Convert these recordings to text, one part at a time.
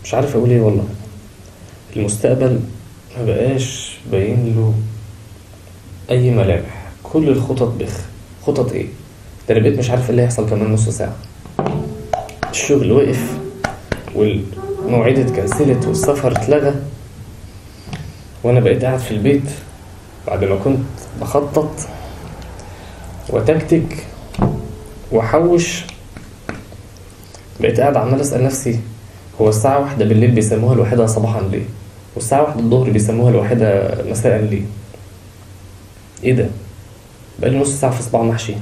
مش عارف اقول ايه والله المستقبل ما بقاش باين له اي ملامح كل الخطط بخ خطط ايه ده انا بقيت مش عارف ايه اللي هيحصل كمان نص ساعه الشغل وقف والمواعيد اتكنسلت والسفر اتلغى وانا بقيت قاعد في البيت بعد ما كنت بخطط وتكتك واحوش بقيت قاعد عمال اسال نفسي هو الساعة واحدة بالليل بيسموها الواحدة صباحا ليه؟ والساعة واحدة الظهر بيسموها الواحدة مساء ليه؟ ايه ده؟ بقالي نص ساعة في صباع محشي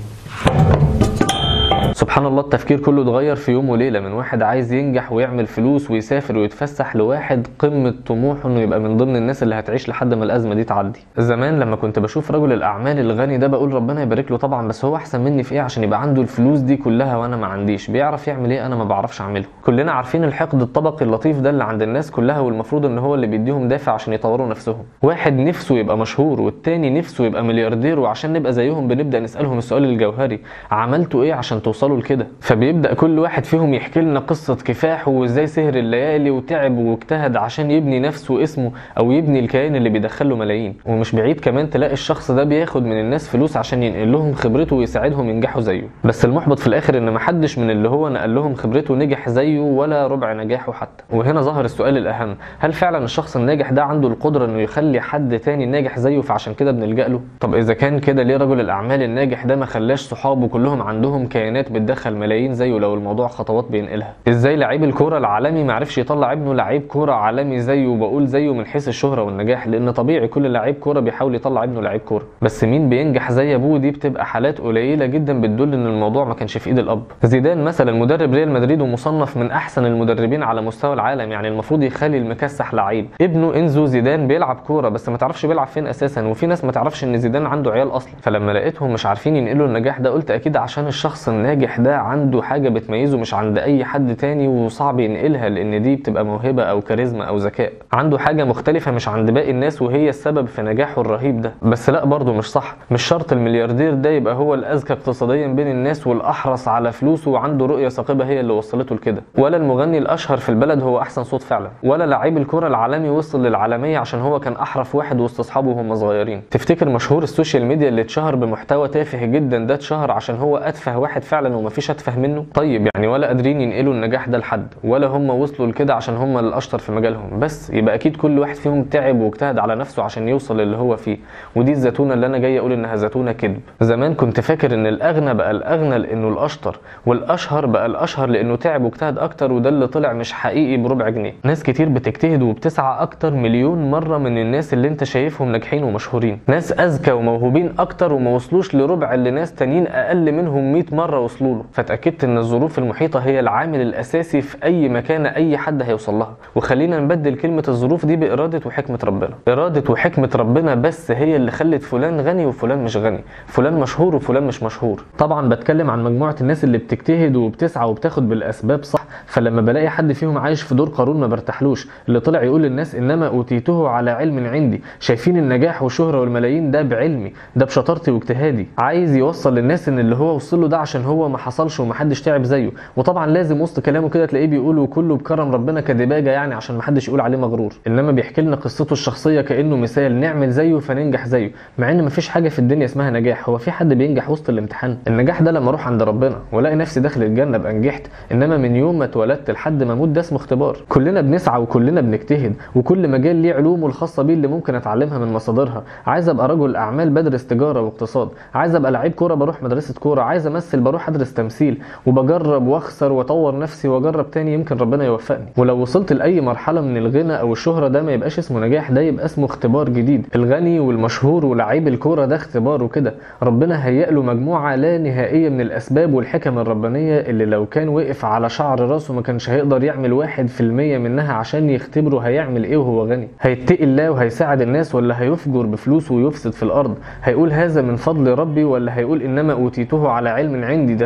سبحان الله التفكير كله اتغير في يوم وليله من واحد عايز ينجح ويعمل فلوس ويسافر ويتفسح لواحد قمه طموحه انه يبقى من ضمن الناس اللي هتعيش لحد ما الازمه دي تعدي زمان لما كنت بشوف رجل الاعمال الغني ده بقول ربنا يبارك له طبعا بس هو احسن مني في ايه عشان يبقى عنده الفلوس دي كلها وانا ما عنديش بيعرف يعمل ايه انا ما بعرفش اعمله كلنا عارفين الحقد الطبقي اللطيف ده اللي عند الناس كلها والمفروض ان هو اللي بيديهم دافع عشان يطوروا نفسهم واحد نفسه يبقى مشهور والتاني نفسه يبقى ملياردير وعشان نبقى زيهم بنبدا نسالهم السؤال الجوهري عملتوا ايه عشان توصلوا لكده فبيبدا كل واحد فيهم يحكي لنا قصه كفاحه وازاي سهر الليالي وتعب واجتهد عشان يبني نفسه واسمه او يبني الكيان اللي بيدخله ملايين ومش بعيد كمان تلاقي الشخص ده بياخد من الناس فلوس عشان ينقل لهم خبرته ويساعدهم ينجحوا زيه بس المحبط في الاخر ان محدش من اللي هو نقل لهم خبرته نجح زيه ولا ربع نجاحه حتى وهنا ظهر السؤال الاهم هل فعلا الشخص الناجح ده عنده القدره انه يخلي حد تاني ناجح زيه فعشان كده بنلجا له طب اذا كان كده ليه رجل الاعمال الناجح ده ما خلاش صحابه كلهم عندهم كيانات بتدخل ملايين زيه لو الموضوع خطوات بينقلها ازاي لعيب الكوره العالمي ما عرفش يطلع ابنه لعيب كوره عالمي زيه وبقول زيه من حيث الشهره والنجاح لان طبيعي كل لعيب كوره بيحاول يطلع ابنه لعيب كوره بس مين بينجح زي ابوه دي بتبقى حالات قليله جدا بتدل ان الموضوع ما كانش في ايد الاب زيدان مثلا مدرب ريال مدريد ومصنف من احسن المدربين على مستوى العالم يعني المفروض يخلي المكسح لعيب ابنه انزو زيدان بيلعب كوره بس ما تعرفش بيلعب فين اساسا وفي ناس ما تعرفش ان زيدان عنده عيال اصلا فلما لقيتهم مش عارفين ينقلوا النجاح ده قلت اكيد عشان الشخص الناجح ده عنده حاجه بتميزه مش عند اي حد تاني وصعب ينقلها لان دي بتبقى موهبه او كاريزما او ذكاء عنده حاجه مختلفه مش عند باقي الناس وهي السبب في نجاحه الرهيب ده بس لا برضه مش صح مش شرط الملياردير ده يبقى هو الاذكى اقتصاديا بين الناس والاحرص على فلوسه وعنده رؤيه ثاقبه هي اللي وصلته لكده ولا المغني الاشهر في البلد هو احسن صوت فعلا ولا لعيب الكره العالمي وصل للعالميه عشان هو كان احرف واحد وسط اصحابه وهم صغيرين تفتكر مشهور السوشيال ميديا اللي اتشهر بمحتوى تافه جدا ده اتشهر عشان هو اتفه واحد فعلا ومفيش اتفه منه طيب يعني ولا قادرين ينقلوا النجاح ده لحد ولا هم وصلوا لكده عشان هم الاشطر في مجالهم بس يبقى اكيد كل واحد فيهم تعب واجتهد على نفسه عشان يوصل اللي هو فيه ودي الزتونه اللي انا جاي اقول انها زتونه كذب زمان كنت فاكر ان الاغنى بقى الاغنى لانه الاشطر والاشهر بقى الاشهر لانه تعب واجتهد اكتر وده اللي طلع مش حقيقي بربع جنيه ناس كتير بتجتهد وبتسعى اكتر مليون مره من الناس اللي انت شايفهم ناجحين ومشهورين ناس اذكى وموهوبين اكتر وما وصلوش لربع اللي ناس تانيين اقل منهم 100 مره وصلوا له فاتاكدت ان الظروف المحيطه هي العامل الاساسي في اي مكان اي حد هيوصل لها وخلينا نبدل كلمه الظروف دي باراده وحكمه ربنا اراده وحكمه ربنا بس هي اللي خلت فلان غني وفلان مش غني فلان مشهور وفلان مش مشهور طبعا بتكلم عن مجموعه الناس اللي بتجتهد وبتسعى وبتاخد بالاسباب صح فلما بلاقي حد فيهم عايش في دور قارون ما برتاحلوش اللي طلع يقول للناس انما اوتيته على علم عندي شايفين النجاح والشهره والملايين ده بعلمي ده بشطارتي واجتهادي عايز يوصل للناس ان اللي هو وصل له ده عشان هو ما حصلش ومحدش تعب زيه وطبعا لازم وسط كلامه كده تلاقيه بيقول وكله بكرم ربنا كدباجه يعني عشان محدش يقول عليه مغرور انما بيحكي لنا قصته الشخصيه كانه مثال نعمل زيه فننجح زيه مع ان مفيش حاجه في الدنيا اسمها نجاح هو في حد بينجح وسط الامتحان النجاح ده لما اروح عند ربنا والاقي نفسي داخل الجنه ابقى نجحت انما من يوم ما اتولدت لحد ما اموت ده اسمه اختبار كلنا بنسعى وكلنا بنجتهد وكل مجال ليه علومه الخاصه بيه اللي ممكن اتعلمها من مصادرها عايز ابقى رجل اعمال بدرس تجاره واقتصاد عايز ابقى لعيب كوره بروح مدرسه كوره عايز امثل بروح ادرس تمثيل وبجرب واخسر واطور نفسي واجرب تاني يمكن ربنا يوفقني ولو وصلت لاي مرحله من الغنى او الشهره ده ما يبقاش اسمه نجاح ده يبقى اسمه اختبار جديد الغني والمشهور ولعيب الكوره ده اختبار وكده ربنا هيأ له مجموعه لا نهائيه من الاسباب والحكم الربانيه اللي لو كان وقف على شعر راسه ما كانش هيقدر يعمل واحد في المية منها عشان يختبره هيعمل ايه وهو غني هيتقي الله وهيساعد الناس ولا هيفجر بفلوسه ويفسد في الارض هيقول هذا من فضل ربي ولا هيقول انما اوتيته على علم عندي ده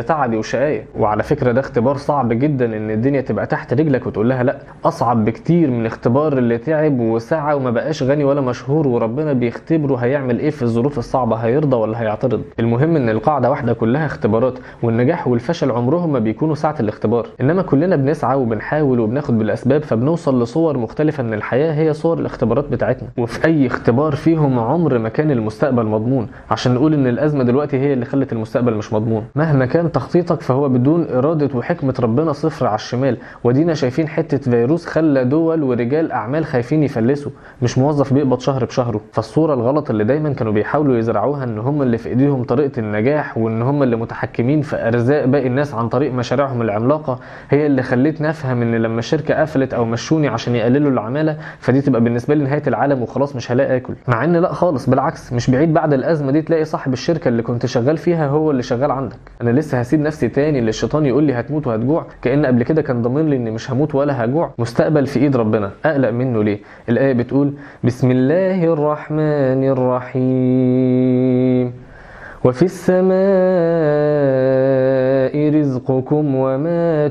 تعبي وشقاية وعلى فكرة ده اختبار صعب جدا ان الدنيا تبقى تحت رجلك وتقول لها لا اصعب بكتير من اختبار اللي تعب وسعى وما بقاش غني ولا مشهور وربنا بيختبره هيعمل ايه في الظروف الصعبة هيرضى ولا هيعترض المهم ان القاعدة واحدة كلها اختبارات والنجاح والفشل عمرهم ما بيكونوا ساعة الاختبار انما كلنا بنسعى وبنحاول وبناخد بالاسباب فبنوصل لصور مختلفة من الحياة هي صور الاختبارات بتاعتنا وفي اي اختبار فيهم عمر ما كان المستقبل مضمون عشان نقول ان الازمة دلوقتي هي اللي خلت المستقبل مش مضمون مهما كان تخطيطك فهو بدون إرادة وحكمة ربنا صفر على الشمال ودينا شايفين حتة فيروس خلى دول ورجال أعمال خايفين يفلسوا مش موظف بيقبض شهر بشهره فالصورة الغلط اللي دايما كانوا بيحاولوا يزرعوها ان هم اللي في ايديهم طريقة النجاح وان هم اللي متحكمين في ارزاق باقي الناس عن طريق مشاريعهم العملاقة هي اللي خلتني افهم ان لما الشركة قفلت او مشوني عشان يقللوا العمالة فدي تبقى بالنسبة لي نهاية العالم وخلاص مش هلاقي اكل مع ان لا خالص بالعكس مش بعيد بعد الازمة دي تلاقي صاحب الشركة اللي كنت شغال فيها هو اللي شغال عندك انا لسه هسيب نفسي تاني للشيطان يقول لي هتموت وهتجوع كان قبل كده كان ضامن لي اني مش هموت ولا هجوع مستقبل في ايد ربنا اقلق منه ليه الايه بتقول بسم الله الرحمن الرحيم وفي السماء رزقكم وما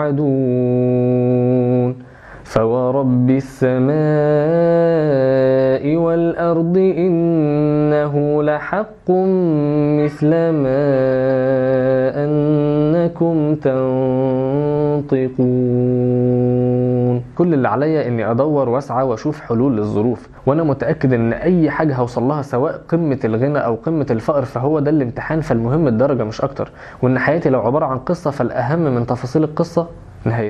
توعدون فورب السماء والأرض إنه لحق مثل ما أنكم تنطقون كل اللي عليا اني ادور واسعى واشوف حلول للظروف وانا متاكد ان اي حاجه هوصل لها سواء قمه الغنى او قمه الفقر فهو ده الامتحان فالمهم الدرجه مش اكتر وان حياتي لو عباره عن قصه فالاهم من تفاصيل القصه نهاية